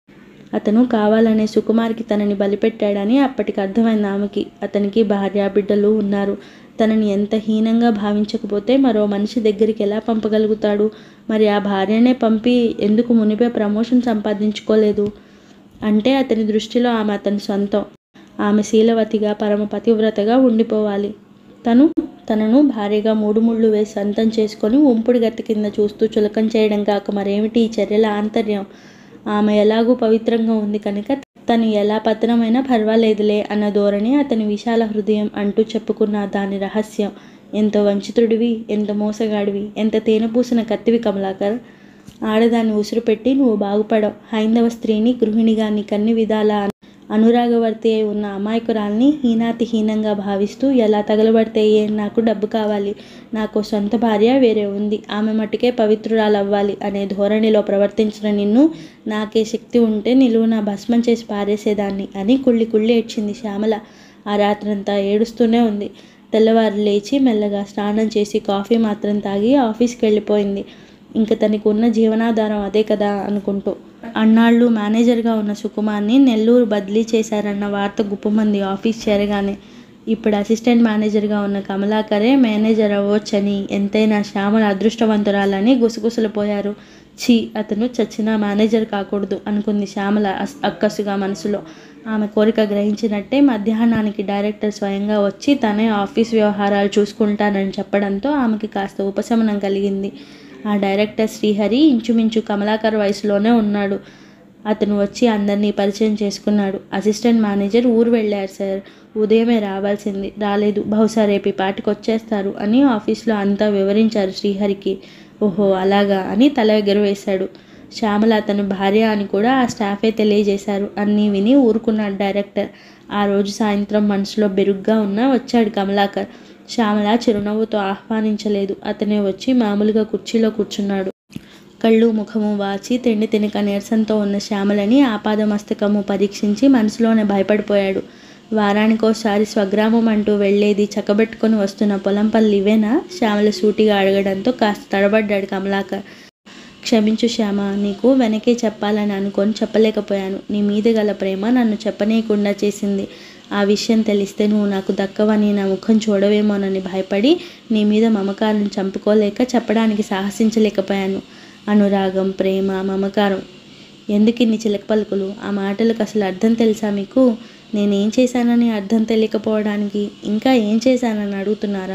అతను కావాలనే సుకుమార్కి తనని బలిపెట్టాడని అప్పటికి అర్థమైంది ఆమెకి అతనికి భార్య బిడ్డలు ఉన్నారు తనని ఎంత హీనంగా భావించకపోతే మరో మనిషి దగ్గరికి ఎలా పంపగలుగుతాడు మరి ఆ భార్యనే పంపి ఎందుకు మునిపే ప్రమోషన్ సంపాదించుకోలేదు అంటే అతని దృష్టిలో ఆమె అతని సొంతం ఆమె శీలవతిగా పరమ పతివ్రతగా ఉండిపోవాలి తను తనను భారీగా మూడు ముళ్ళు వేసి అంతం చేసుకొని ఉంపుడు గత్తి కింద చూస్తూ చులకం చేయడం కాక మరేమిటి ఈ చర్యల ఆంతర్యం ఆమె ఎలాగూ పవిత్రంగా ఉంది కనుక తను ఎలా పతనమైనా పర్వాలేదులే అన్న ధోరణి అతని విశాల హృదయం అంటూ చెప్పుకున్న దాని రహస్యం ఎంతో వంచితుడివి ఎంత మోసగాడివి ఎంత తేనెపూసిన కత్తివి కమలాకర్ ఆడదాన్ని ఉసురు పెట్టి నువ్వు బాగుపడవు హైందవ స్త్రీని గృహిణిగా నీకన్ని విధాల అనురాగవర్తి అయి ఉన్న అమాయకురాల్ని హీనాతి హీనంగా భావిస్తూ ఎలా తగలబడితే ఏ నాకు డబ్బు కావాలి నాకు సొంత భార్య వేరే ఉంది ఆమె మట్టుకే పవిత్రురాలు అవ్వాలి అనే ధోరణిలో ప్రవర్తించిన నిన్ను నాకే శక్తి ఉంటే నిలువున భస్మం చేసి పారేసేదాన్ని అని కుళ్ళి కుళ్ళి ఏడ్చింది శ్యామల ఆ రాత్రంతా ఏడుస్తూనే ఉంది తెల్లవారు లేచి మెల్లగా స్నానం చేసి కాఫీ మాత్రం తాగి ఆఫీస్కి వెళ్ళిపోయింది ఇంకా తనకు ఉన్న జీవనాధారం అదే కదా అనుకుంటూ అన్నాళ్ళు మేనేజర్గా ఉన్న సుకుమార్ని నెల్లూరు బదిలీ చేశారన్న వార్త గుప్పమంది ఆఫీస్ చేరగానే ఇప్పుడు అసిస్టెంట్ మేనేజర్గా ఉన్న కమలాకరే మేనేజర్ అవ్వొచ్చని ఎంతైనా శ్యామల అదృష్టవంతురాలని గుసగుసలు పోయారు ఛీ అతను చచ్చిన మేనేజర్ కాకూడదు అనుకుంది శ్యామల అస్- అక్కసుగా మనసులో ఆమె కోరిక గ్రహించినట్టే మధ్యాహ్నానికి డైరెక్టర్ స్వయంగా వచ్చి తనే ఆఫీస్ వ్యవహారాలు చూసుకుంటానని చెప్పడంతో ఆమెకి కాస్త ఉపశమనం కలిగింది ఆ డైరెక్టర్ శ్రీహరి ఇంచుమించు కమలాకర్ వయసులోనే ఉన్నాడు అతను వచ్చి అందరినీ పరిచయం చేసుకున్నాడు అసిస్టెంట్ మేనేజర్ ఊరు వెళ్ళారు సార్ ఉదయమే రావాల్సింది రాలేదు బహుశా రేపు ఈ పాటికి వచ్చేస్తారు అని ఆఫీస్లో అంతా వివరించారు శ్రీహరికి ఓహో అలాగా అని తల ఎగరవేశాడు శ్యామల అతను భార్య అని కూడా ఆ స్టాఫే తెలియజేశారు అన్నీ విని ఊరుకున్నాడు డైరెక్టర్ ఆ రోజు సాయంత్రం మనసులో బెరుగ్గా ఉన్నా వచ్చాడు కమలాకర్ శ్యామల చిరునవ్వుతో ఆహ్వానించలేదు అతనే వచ్చి మామూలుగా కుర్చీలో కూర్చున్నాడు కళ్ళు ముఖము వాచి తిండి తినక నీరసంతో ఉన్న శ్యామలని ఆపాదమస్తకము పరీక్షించి మనసులోనే భయపడిపోయాడు వారానికోసారి స్వగ్రామం అంటూ వెళ్ళేది చక్కబెట్టుకొని వస్తున్న పొలం పనులు ఇవేనా శ్యామల సూటిగా అడగడంతో కాస్త తడబడ్డాడు కమలాకర్ క్షమించు శ్యామ నీకు వెనకే చెప్పాలని అనుకొని చెప్పలేకపోయాను నీ మీద గల ప్రేమ నన్ను చెప్పనీయకుండా చేసింది ఆ విషయం తెలిస్తే నువ్వు నాకు దక్కవని నా ముఖం చూడవేమోనని భయపడి నీ మీద మమకారం చంపుకోలేక చెప్పడానికి సాహసించలేకపోయాను అనురాగం ప్రేమ మమకారం ఎందుకు ఇన్ని చిలక పలుకులు ఆ మాటలకు అసలు అర్థం తెలుసా మీకు నేనేం చేశానని అర్థం తెలియకపోవడానికి ఇంకా ఏం చేశానని అడుగుతున్నారా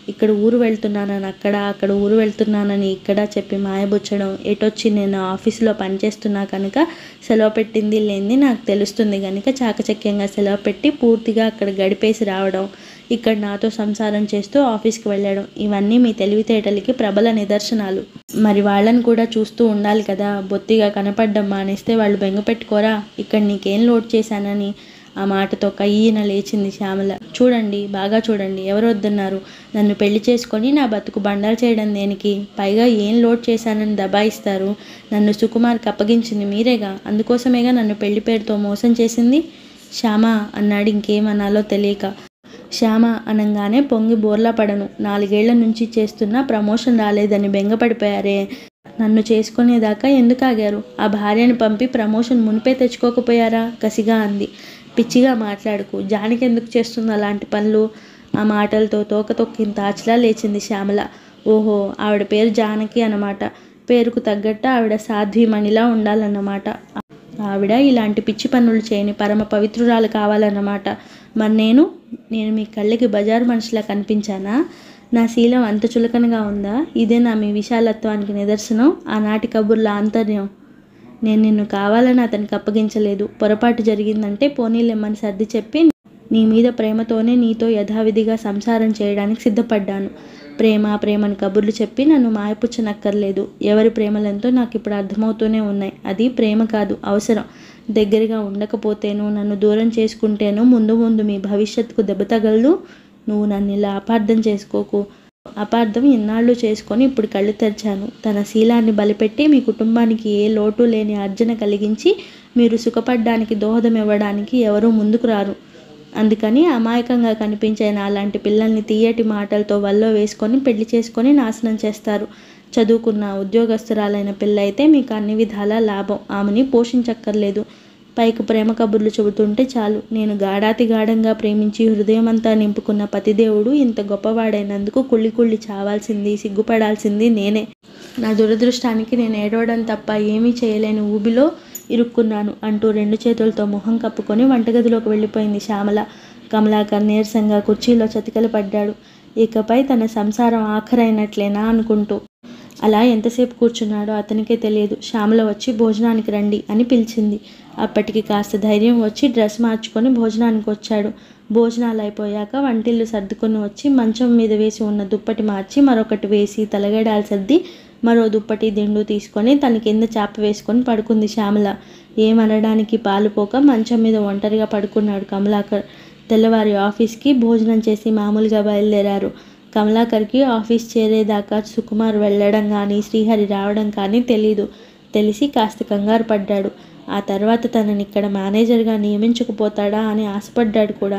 ఇక్కడ ఊరు వెళ్తున్నానని అక్కడ అక్కడ ఊరు వెళ్తున్నానని ఇక్కడ చెప్పి మాయబుచ్చడం ఎటొచ్చి నేను ఆఫీసులో పనిచేస్తున్నా కనుక సెలవు పెట్టింది లేనిది నాకు తెలుస్తుంది కనుక చాకచక్యంగా సెలవు పెట్టి పూర్తిగా అక్కడ గడిపేసి రావడం ఇక్కడ నాతో సంసారం చేస్తూ ఆఫీస్కి వెళ్ళడం ఇవన్నీ మీ తెలివితేటలకి ప్రబల నిదర్శనాలు మరి వాళ్ళని కూడా చూస్తూ ఉండాలి కదా బొత్తిగా కనపడ్డం మానేస్తే వాళ్ళు బెంగ పెట్టుకోరా ఇక్కడ నీకేం లోడ్ చేశానని ఆ మాటతో కయ్యిన లేచింది శ్యామల చూడండి బాగా చూడండి ఎవరు వద్దన్నారు నన్ను పెళ్లి చేసుకొని నా బతుకు బండారు చేయడం దేనికి పైగా ఏం లోడ్ చేశానని దబాయిస్తారు నన్ను సుకుమార్కి అప్పగించింది మీరేగా అందుకోసమేగా నన్ను పెళ్లి పేరుతో మోసం చేసింది శ్యామ అన్నాడు ఇంకేమనాలో తెలియక శ్యామ అనంగానే పొంగి బోర్లా పడను నాలుగేళ్ల నుంచి చేస్తున్న ప్రమోషన్ రాలేదని బెంగపడిపోయారే నన్ను చేసుకునేదాకా ఎందుకు ఆగారు ఆ భార్యని పంపి ప్రమోషన్ మునిపే తెచ్చుకోకపోయారా కసిగా అంది పిచ్చిగా మాట్లాడుకు జానికి ఎందుకు చేస్తుంది అలాంటి పనులు ఆ మాటలతో తోక తొక్కిన తాచిలా లేచింది శ్యామల ఓహో ఆవిడ పేరు జానకి అన్నమాట పేరుకు తగ్గట్టు ఆవిడ సాధ్వీమణిలా ఉండాలన్నమాట ఆవిడ ఇలాంటి పిచ్చి పనులు చేయని పరమ పవిత్రురాలు కావాలన్నమాట మరి నేను నేను మీ కళ్ళకి బజారు మనిషిలా కనిపించానా నా శీలం అంత చులకనగా ఉందా ఇదే నా మీ విశాలత్వానికి నిదర్శనం ఆనాటి కబుర్ల ఆంతర్యం నేను నిన్ను కావాలని అతనికి అప్పగించలేదు పొరపాటు జరిగిందంటే పోనీలెమ్మని సర్ది చెప్పి నీ మీద ప్రేమతోనే నీతో యథావిధిగా సంసారం చేయడానికి సిద్ధపడ్డాను ప్రేమ ప్రేమని కబుర్లు చెప్పి నన్ను మాయపుచ్చనక్కర్లేదు ఎవరి ప్రేమలెంతో నాకు ఇప్పుడు అర్థమవుతూనే ఉన్నాయి అది ప్రేమ కాదు అవసరం దగ్గరగా ఉండకపోతేనూ నన్ను దూరం చేసుకుంటేనూ ముందు ముందు మీ భవిష్యత్తుకు దెబ్బ తగలదు నువ్వు నన్ను ఇలా అపార్థం చేసుకోకు అపార్థం ఇన్నాళ్ళు చేసుకొని ఇప్పుడు కళ్ళు తెరిచాను తన శీలాన్ని బలిపెట్టి మీ కుటుంబానికి ఏ లోటు లేని అర్జన కలిగించి మీరు సుఖపడ్డానికి దోహదం ఇవ్వడానికి ఎవరూ ముందుకు రారు అందుకని అమాయకంగా కనిపించే నాలాంటి పిల్లల్ని తీయటి మాటలతో వల్లో వేసుకొని పెళ్లి చేసుకొని నాశనం చేస్తారు చదువుకున్న ఉద్యోగస్తురాలైన పిల్ల అయితే మీకు అన్ని విధాలా లాభం ఆమెని పోషించక్కర్లేదు పైకి ప్రేమ కబుర్లు చెబుతుంటే చాలు నేను గాఢాతి గాఢంగా ప్రేమించి హృదయమంతా నింపుకున్న పతిదేవుడు ఇంత గొప్పవాడైనందుకు కుళ్ళి కుళ్ళి చావాల్సింది సిగ్గుపడాల్సింది నేనే నా దురదృష్టానికి నేను ఏడవడం తప్ప ఏమీ చేయలేని ఊబిలో ఇరుక్కున్నాను అంటూ రెండు చేతులతో మొహం కప్పుకొని వంటగదిలోకి వెళ్ళిపోయింది శ్యామల కమలాకర్ నీరసంగా కుర్చీలో చతికలు పడ్డాడు ఇకపై తన సంసారం ఆఖరైనట్లేనా అనుకుంటూ అలా ఎంతసేపు కూర్చున్నాడో అతనికే తెలియదు శ్యామల వచ్చి భోజనానికి రండి అని పిలిచింది అప్పటికి కాస్త ధైర్యం వచ్చి డ్రెస్ మార్చుకొని భోజనానికి వచ్చాడు భోజనాలు అయిపోయాక వంటిల్లు సర్దుకొని వచ్చి మంచం మీద వేసి ఉన్న దుప్పటి మార్చి మరొకటి వేసి తలగడాలు సర్ది మరో దుప్పటి దిండు తీసుకొని తన కింద చాప వేసుకొని పడుకుంది శ్యామల ఏమనడానికి పాలుపోక మంచం మీద ఒంటరిగా పడుకున్నాడు కమలాకర్ తెల్లవారి ఆఫీస్కి భోజనం చేసి మామూలుగా బయలుదేరారు కమలాకర్కి ఆఫీస్ చేరేదాకా సుకుమార్ వెళ్ళడం కానీ శ్రీహరి రావడం కానీ తెలీదు తెలిసి కాస్త కంగారు పడ్డాడు ఆ తర్వాత తనని ఇక్కడ మేనేజర్గా నియమించకపోతాడా అని ఆశపడ్డాడు కూడా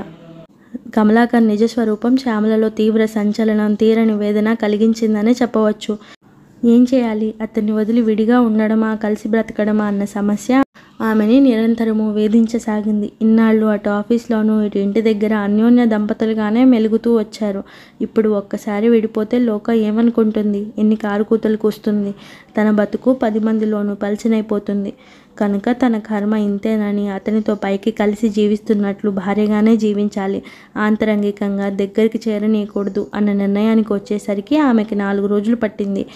కమలాకర్ నిజస్వరూపం శ్యామలలో తీవ్ర సంచలనం తీరని వేదన కలిగించిందనే చెప్పవచ్చు ఏం చేయాలి అతన్ని వదిలి విడిగా ఉండడమా కలిసి బ్రతకడమా అన్న సమస్య ఆమెని నిరంతరము వేధించసాగింది ఇన్నాళ్ళు అటు ఆఫీస్లోనూ ఇటు ఇంటి దగ్గర అన్యోన్య దంపతులుగానే మెలుగుతూ వచ్చారు ఇప్పుడు ఒక్కసారి విడిపోతే లోక ఏమనుకుంటుంది ఎన్ని కారుకూతలు కూస్తుంది తన బతుకు పది మందిలోనూ పలిచినైపోతుంది కనుక తన కర్మ ఇంతేనని అతనితో పైకి కలిసి జీవిస్తున్నట్లు భార్యగానే జీవించాలి ఆంతరంగికంగా దగ్గరికి చేరనీయకూడదు అన్న నిర్ణయానికి వచ్చేసరికి ఆమెకి నాలుగు రోజులు పట్టింది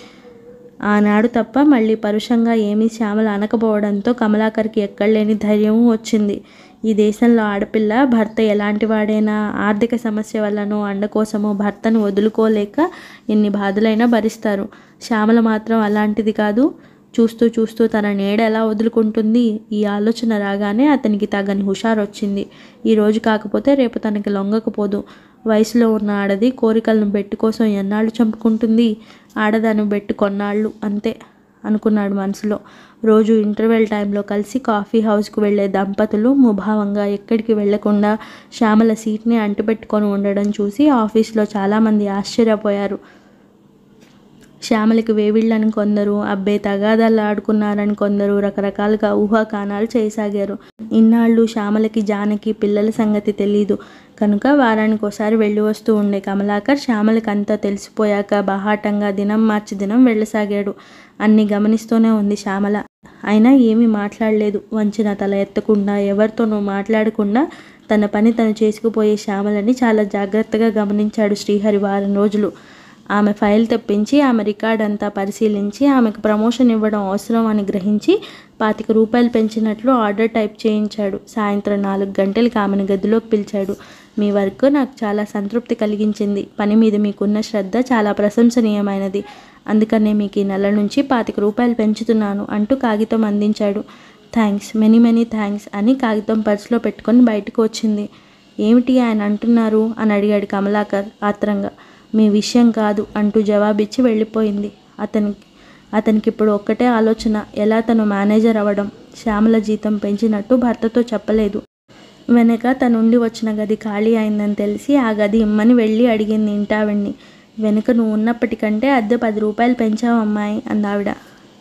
ఆనాడు తప్ప మళ్ళీ పరుషంగా ఏమీ శ్యామల అనకపోవడంతో కమలాకర్కి ఎక్కడలేని ధైర్యము వచ్చింది ఈ దేశంలో ఆడపిల్ల భర్త ఎలాంటి వాడైనా ఆర్థిక సమస్య వల్లనో అండ కోసమో భర్తను వదులుకోలేక ఎన్ని బాధలైనా భరిస్తారు శ్యామల మాత్రం అలాంటిది కాదు చూస్తూ చూస్తూ తన నీడ ఎలా వదులుకుంటుంది ఈ ఆలోచన రాగానే అతనికి తగని హుషారు వచ్చింది ఈ రోజు కాకపోతే రేపు తనకి లొంగకపోదు వయసులో ఉన్న ఆడది కోరికలను బెట్టు కోసం ఎన్నాళ్ళు చంపుకుంటుంది ఆడదాన్ని బెట్టు కొన్నాళ్ళు అంతే అనుకున్నాడు మనసులో రోజు ఇంటర్వెల్ టైంలో కలిసి కాఫీ హౌస్కు వెళ్ళే దంపతులు ముభావంగా ఎక్కడికి వెళ్లకుండా శ్యామల సీట్ని అంటిపెట్టుకొని ఉండడం చూసి ఆఫీస్లో చాలామంది ఆశ్చర్యపోయారు శ్యామలకి వేవిళ్ళని కొందరు అబ్బే తగాదాలు ఆడుకున్నారని కొందరు రకరకాలుగా ఊహాకానాలు చేయసాగారు ఇన్నాళ్ళు శ్యామలకి జానకి పిల్లల సంగతి తెలీదు కనుక వారానికి ఒకసారి వెళ్ళి వస్తూ ఉండే కమలాకర్ శ్యామలకి అంతా తెలిసిపోయాక బహాటంగా దినం మార్చి దినం వెళ్ళసాగాడు అన్ని గమనిస్తూనే ఉంది శ్యామల అయినా ఏమీ మాట్లాడలేదు వంచిన తల ఎత్తకుండా ఎవరితోనూ మాట్లాడకుండా తన పని తను చేసుకుపోయే శ్యామలని చాలా జాగ్రత్తగా గమనించాడు శ్రీహరి వారం రోజులు ఆమె ఫైల్ తెప్పించి ఆమె రికార్డ్ అంతా పరిశీలించి ఆమెకు ప్రమోషన్ ఇవ్వడం అవసరం అని గ్రహించి పాతిక రూపాయలు పెంచినట్లు ఆర్డర్ టైప్ చేయించాడు సాయంత్రం నాలుగు గంటలకి ఆమెను గదిలోకి పిలిచాడు మీ వర్క్ నాకు చాలా సంతృప్తి కలిగించింది పని మీద మీకున్న శ్రద్ధ చాలా ప్రశంసనీయమైనది అందుకనే మీకు ఈ నెల నుంచి పాతిక రూపాయలు పెంచుతున్నాను అంటూ కాగితం అందించాడు థ్యాంక్స్ మెనీ మెనీ థ్యాంక్స్ అని కాగితం పర్సులో పెట్టుకొని బయటకు వచ్చింది ఏమిటి ఆయన అంటున్నారు అని అడిగాడు కమలాకర్ ఆత్రంగా మీ విషయం కాదు అంటూ జవాబిచ్చి వెళ్ళిపోయింది అతనికి అతనికి ఇప్పుడు ఒక్కటే ఆలోచన ఎలా తను మేనేజర్ అవ్వడం శ్యామల జీతం పెంచినట్టు భర్తతో చెప్పలేదు వెనక తనుండి వచ్చిన గది ఖాళీ అయిందని తెలిసి ఆ గది ఇమ్మని వెళ్ళి అడిగింది ఇంటావిడ్ని వెనుక నువ్వు ఉన్నప్పటికంటే అద్దె పది రూపాయలు పెంచావు అమ్మాయి అందావిడ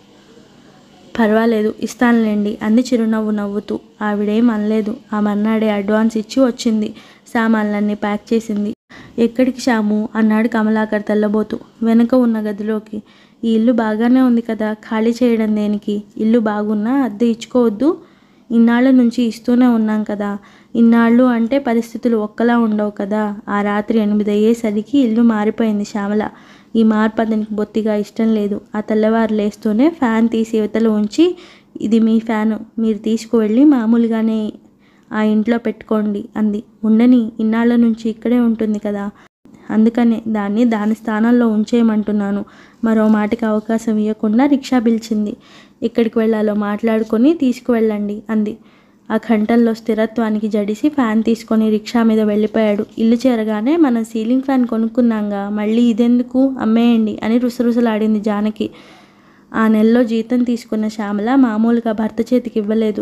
పర్వాలేదు ఇస్తానులేండి అంది చిరునవ్వు నవ్వుతూ ఆవిడేం అనలేదు ఆ మర్నాడే అడ్వాన్స్ ఇచ్చి వచ్చింది సామాన్లన్నీ ప్యాక్ చేసింది ఎక్కడికి శాము అన్నాడు కమలాకర్ తెల్లబోతూ వెనుక ఉన్న గదిలోకి ఈ ఇల్లు బాగానే ఉంది కదా ఖాళీ చేయడం దేనికి ఇల్లు బాగున్నా అద్దె ఇచ్చుకోవద్దు ఇన్నాళ్ళ నుంచి ఇస్తూనే ఉన్నాం కదా ఇన్నాళ్ళు అంటే పరిస్థితులు ఒక్కలా ఉండవు కదా ఆ రాత్రి ఎనిమిది అయ్యేసరికి ఇల్లు మారిపోయింది శ్యామల ఈ మార్పు అతనికి బొత్తిగా ఇష్టం లేదు ఆ తెల్లవారు లేస్తూనే ఫ్యాన్ తీసి యువతలు ఉంచి ఇది మీ ఫ్యాను మీరు తీసుకువెళ్ళి మామూలుగానే ఆ ఇంట్లో పెట్టుకోండి అంది ఉండని ఇన్నాళ్ళ నుంచి ఇక్కడే ఉంటుంది కదా అందుకనే దాన్ని దాని స్థానంలో ఉంచేయమంటున్నాను మరో మాటకి అవకాశం ఇవ్వకుండా రిక్షా పిలిచింది ఎక్కడికి వెళ్ళాలో మాట్లాడుకొని తీసుకువెళ్ళండి అంది ఆ గంటల్లో స్థిరత్వానికి జడిసి ఫ్యాన్ తీసుకొని రిక్షా మీద వెళ్ళిపోయాడు ఇల్లు చేరగానే మనం సీలింగ్ ఫ్యాన్ కొనుక్కున్నాంగా మళ్ళీ ఇదెందుకు అమ్మేయండి అని రుసరుసలాడింది జానకి ఆ నెలలో జీతం తీసుకున్న శ్యామల మామూలుగా భర్త చేతికి ఇవ్వలేదు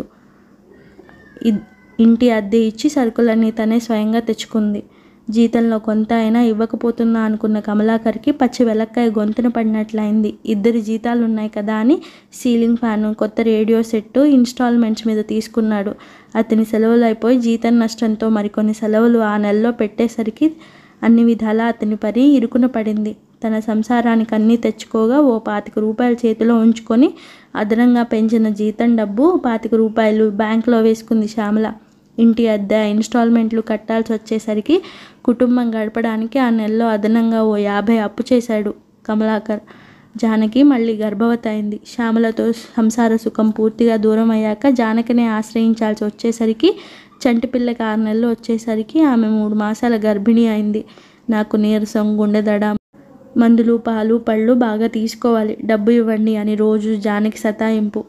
ఇద్- ఇంటి అద్దె ఇచ్చి సరుకులన్నీ తనే స్వయంగా తెచ్చుకుంది జీతంలో కొంత అయినా ఇవ్వకపోతుందా అనుకున్న కమలాకర్కి పచ్చి వెలక్కాయ గొంతున పడినట్లయింది ఇద్దరి జీతాలు ఉన్నాయి కదా అని సీలింగ్ ఫ్యాను కొత్త రేడియో సెట్టు ఇన్స్టాల్మెంట్స్ మీద తీసుకున్నాడు అతని సెలవులు అయిపోయి జీతం నష్టంతో మరికొన్ని సెలవులు ఆ నెలలో పెట్టేసరికి అన్ని విధాలా అతని పని ఇరుకున పడింది తన సంసారానికి అన్నీ తెచ్చుకోగా ఓ పాతిక రూపాయలు చేతిలో ఉంచుకొని అదనంగా పెంచిన జీతం డబ్బు పాతిక రూపాయలు బ్యాంకులో వేసుకుంది శ్యామల ఇంటి అద్దె ఇన్స్టాల్మెంట్లు కట్టాల్సి వచ్చేసరికి కుటుంబం గడపడానికి ఆ నెలలో అదనంగా ఓ యాభై అప్పు చేశాడు కమలాకర్ జానకి మళ్ళీ గర్భవతి అయింది శ్యామలతో సంసార సుఖం పూర్తిగా దూరం అయ్యాక జానకినే ఆశ్రయించాల్సి వచ్చేసరికి చంటి పిల్లకి ఆరు నెలలు వచ్చేసరికి ఆమె మూడు మాసాల గర్భిణి అయింది నాకు నీరసం గుండెదడ మందులు పాలు పళ్ళు బాగా తీసుకోవాలి డబ్బు ఇవ్వండి అని రోజు జానకి సతాయింపు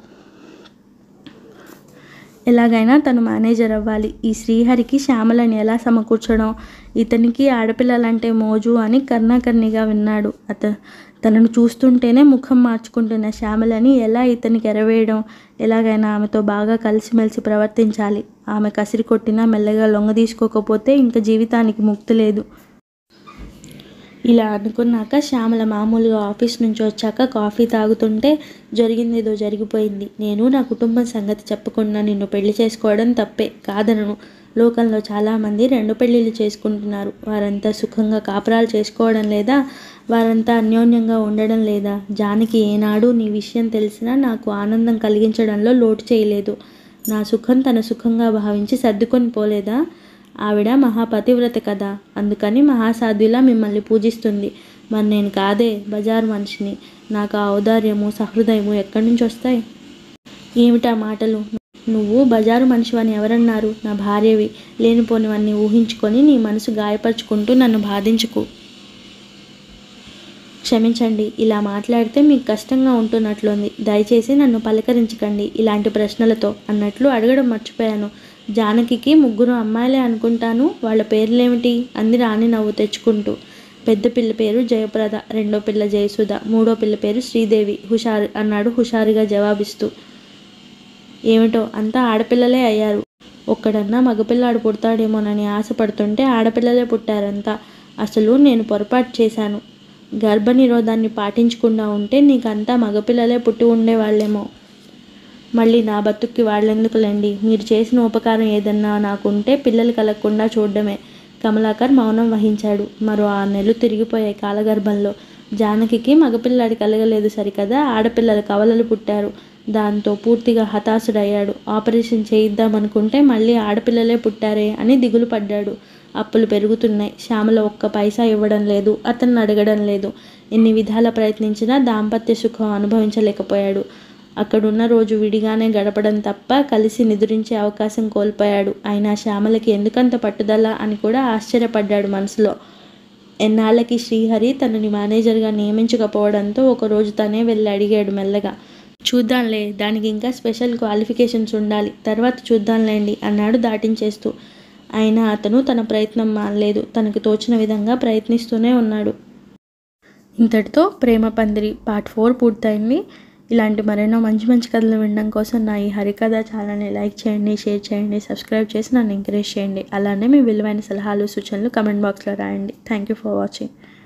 ఎలాగైనా తను మేనేజర్ అవ్వాలి ఈ శ్రీహరికి శ్యామలని ఎలా సమకూర్చడం ఇతనికి ఆడపిల్లలంటే మోజు అని కర్ణాకర్ణిగా విన్నాడు అత తనను చూస్తుంటేనే ముఖం మార్చుకుంటున్న శ్యామలని ఎలా ఇతనికి ఎరవేయడం ఎలాగైనా ఆమెతో బాగా కలిసిమెలిసి ప్రవర్తించాలి ఆమె కసిరి కొట్టినా మెల్లగా లొంగ తీసుకోకపోతే ఇంకా జీవితానికి ముక్తి లేదు ఇలా అనుకున్నాక శ్యామల మామూలుగా ఆఫీస్ నుంచి వచ్చాక కాఫీ తాగుతుంటే జరిగిందేదో జరిగిపోయింది నేను నా కుటుంబం సంగతి చెప్పకుండా నిన్ను పెళ్లి చేసుకోవడం తప్పే కాదనను లోకంలో చాలామంది రెండు పెళ్ళిళ్ళు చేసుకుంటున్నారు వారంతా సుఖంగా కాపురాలు చేసుకోవడం లేదా వారంతా అన్యోన్యంగా ఉండడం లేదా జానకి ఏనాడు నీ విషయం తెలిసినా నాకు ఆనందం కలిగించడంలో లోటు చేయలేదు నా సుఖం తన సుఖంగా భావించి సర్దుకొని పోలేదా ఆవిడ మహాపతివ్రత కదా అందుకని మహాసాధ్యులా మిమ్మల్ని పూజిస్తుంది మరి నేను కాదే బజారు మనిషిని నాకు ఆ ఔదార్యము సహృదయము ఎక్కడి నుంచి వస్తాయి ఏమిటా మాటలు నువ్వు బజారు మనిషివని ఎవరన్నారు నా భార్యవి లేనిపోనివన్నీ ఊహించుకొని నీ మనసు గాయపరుచుకుంటూ నన్ను బాధించుకు క్షమించండి ఇలా మాట్లాడితే మీకు కష్టంగా ఉంటున్నట్లుంది దయచేసి నన్ను పలకరించకండి ఇలాంటి ప్రశ్నలతో అన్నట్లు అడగడం మర్చిపోయాను జానకికి ముగ్గురు అమ్మాయిలే అనుకుంటాను వాళ్ళ పేర్లేమిటి అంది రాణి నవ్వు తెచ్చుకుంటూ పెద్ద పిల్ల పేరు జయప్రద రెండో పిల్ల జయసుధ మూడో పిల్ల పేరు శ్రీదేవి హుషారు అన్నాడు హుషారుగా జవాబిస్తూ ఏమిటో అంతా ఆడపిల్లలే అయ్యారు ఒక్కడన్నా మగపిల్లాడు పుడతాడేమోనని ఆశపడుతుంటే ఆడపిల్లలే పుట్టారంతా అసలు నేను పొరపాటు చేశాను గర్భ నిరోధాన్ని పాటించకుండా ఉంటే నీకంతా మగపిల్లలే పుట్టి ఉండేవాళ్ళేమో మళ్ళీ నా బతుక్కి వాళ్ళెందుకులేండి మీరు చేసిన ఉపకారం ఏదన్నా నాకుంటే పిల్లలు కలగకుండా చూడడమే కమలాకర్ మౌనం వహించాడు మరో ఆ నెలలు తిరిగిపోయాయి కాలగర్భంలో జానకికి మగపిల్లాడి కలగలేదు సరికదా ఆడపిల్లల కవలలు పుట్టారు దాంతో పూర్తిగా హతాశుడయ్యాడు ఆపరేషన్ చేయిద్దామనుకుంటే మళ్ళీ ఆడపిల్లలే పుట్టారే అని దిగులు పడ్డాడు అప్పులు పెరుగుతున్నాయి శ్యామల ఒక్క పైసా ఇవ్వడం లేదు అతన్ని అడగడం లేదు ఎన్ని విధాల ప్రయత్నించినా దాంపత్య సుఖం అనుభవించలేకపోయాడు అక్కడున్న రోజు విడిగానే గడపడం తప్ప కలిసి నిద్రించే అవకాశం కోల్పోయాడు అయినా శ్యామలకి ఎందుకంత పట్టుదల అని కూడా ఆశ్చర్యపడ్డాడు మనసులో ఎన్నాళ్ళకి శ్రీహరి తనని మేనేజర్గా నియమించకపోవడంతో ఒకరోజు తనే వెళ్ళి అడిగాడు మెల్లగా చూద్దాంలే దానికి ఇంకా స్పెషల్ క్వాలిఫికేషన్స్ ఉండాలి తర్వాత చూద్దాంలేండి అన్నాడు దాటించేస్తూ అయినా అతను తన ప్రయత్నం మానలేదు తనకు తోచిన విధంగా ప్రయత్నిస్తూనే ఉన్నాడు ఇంతటితో ప్రేమ పందిరి పార్ట్ ఫోర్ పూర్తయింది ఇలాంటి మరెన్నో మంచి మంచి కథలు వినడం కోసం నా ఈ హరికథ ఛానల్ని లైక్ చేయండి షేర్ చేయండి సబ్స్క్రైబ్ చేసి నన్ను ఎంకరేజ్ చేయండి అలానే మీ విలువైన సలహాలు సూచనలు కమెంట్ బాక్స్లో రాయండి థ్యాంక్ యూ ఫర్ వాచింగ్